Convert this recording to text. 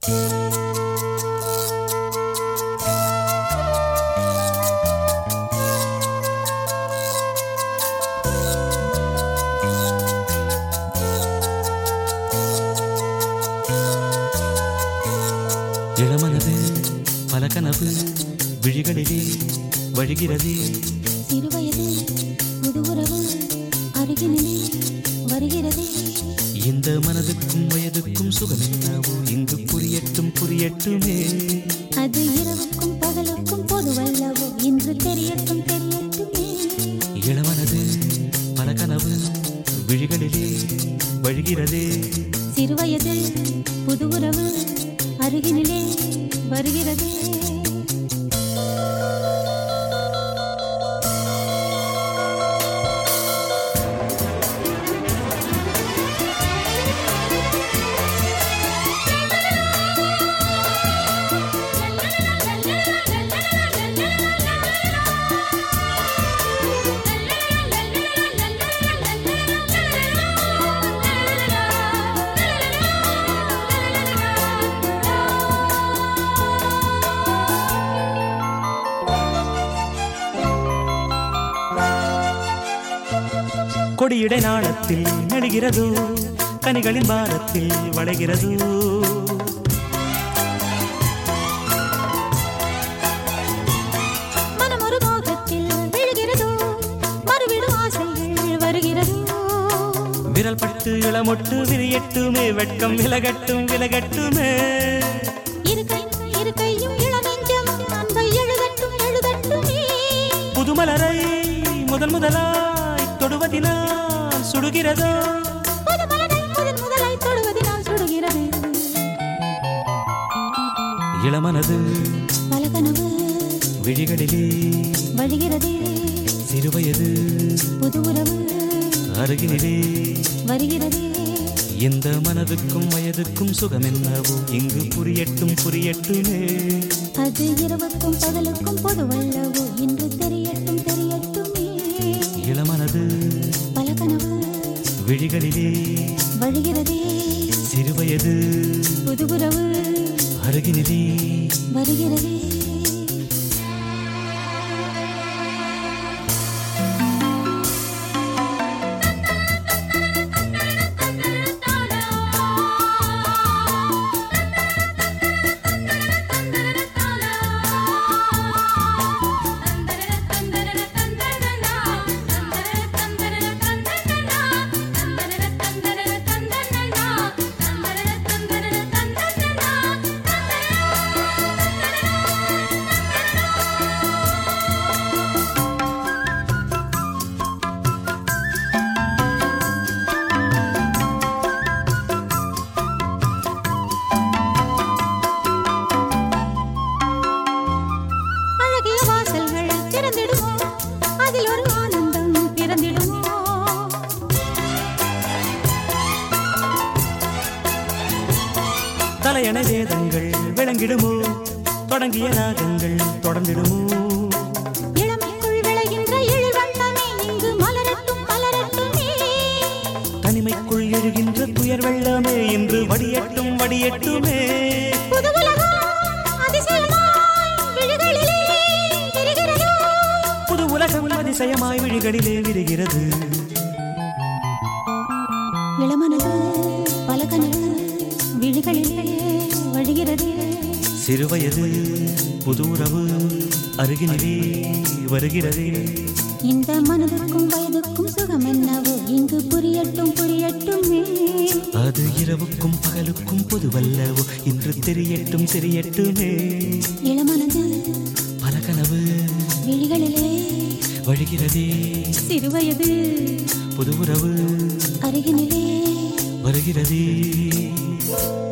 இளமனது பல கனவு விழிகளிலே வழிகிறதே சிறுவயது புது உறவு அருகினிலே வருகிறதே இந்த மனதுக்கும் வயதுக்கும் சுகம் என்னவோ இங்கு புரியட்டும் புரியட்டுமே அது இரவுக்கும் பகலுக்கும் பொதுவல்லவோ இன்று தெரியட்டும் தெரியட்டுமே இளமனது பல கனவு விழிகளிலே வழிகிறதே சிறுவயது புது உறவு அருகினிலே வருகிறதே கொடியிடை நாளத்தில் நெடுகிறதோ கனிகளின் பாரத்தில் வளைகிறதோ மனம் ஒரு மோகத்தில் விழுகிறதோ மறுவிடும் ஆசைகள் வருகிறதோ விரல் பட்டு இளமொட்டு விரியட்டுமே வெட்கம் விலகட்டும் விலகட்டுமே இரு கையும் இரு கையும் இளநெஞ்சம் அன்பை எழுதட்டும் எழுதட்டுமே புதுமலரை முதல் முதலாய் தொடுவதினால் சுடுகிறதோ புது மலரை முதன் முதலாய் தொடுவதினால் சுடுகிறது இளமனது பல கனவு விழிகளிலே வழிகிறதே சிறுவயது புது உறவு அருகினிலே வருகிறதே இந்த மனதுக்கும் வயதுக்கும் சுகம் என்னவோ இங்கு புரியட்டும் புரியட்டுமே அது இரவுக்கும் பகலுக்கும் பொதுவல்லவோ இன்று தெரியட்டும் தெரியட்டுமே இளமனது பல கனவு விழிகளிலே வழிகிறதே சிறுவயது புது உறவு அருகினிலே வருகிறதே அழகிய வாசல்கள் திறந்திடுமோ அதில் ஒரு ஆனந்தம் பிறந்திடுமோ தலையண வேதங்கள் விளங்கிடுமோ தொடங்கிய ராகங்கள் தொடர்ந்திடுமோ இளமைக்குள் விளைகின்ற எழில் வண்ணமே இங்கு மலரட்டும் மலரட்டுமே தனிமைக்குள் எழுகின்ற துயர் வெள்ளமே இன்று வடியட்டும் வடியட்டுமே புது உலகம் அதிசயமாய் விழிகளிலே விரிகிறதோ புது உலகம் அதிசயமாய் விழிகளிலே விரிகிறது இளமனது பல கனவு விழிகளிலே வழிகிறது சிறுவயது புது உறவு அருகினிலே வருகிறதே இந்த மனதுக்கும் வயதுக்கும் சுகம் என்னவோ இங்கு புரியட்டும் புரியட்டுமே அது இரவுக்கும் பகலுக்கும் பொதுவல்லவோ இன்று தெரியட்டும் தெரியட்டுமே இளமனது பல கனவு விழிகளிலே வழிகிறதே சிறுவயது புது உறவு அருகினிலே வருகிறதே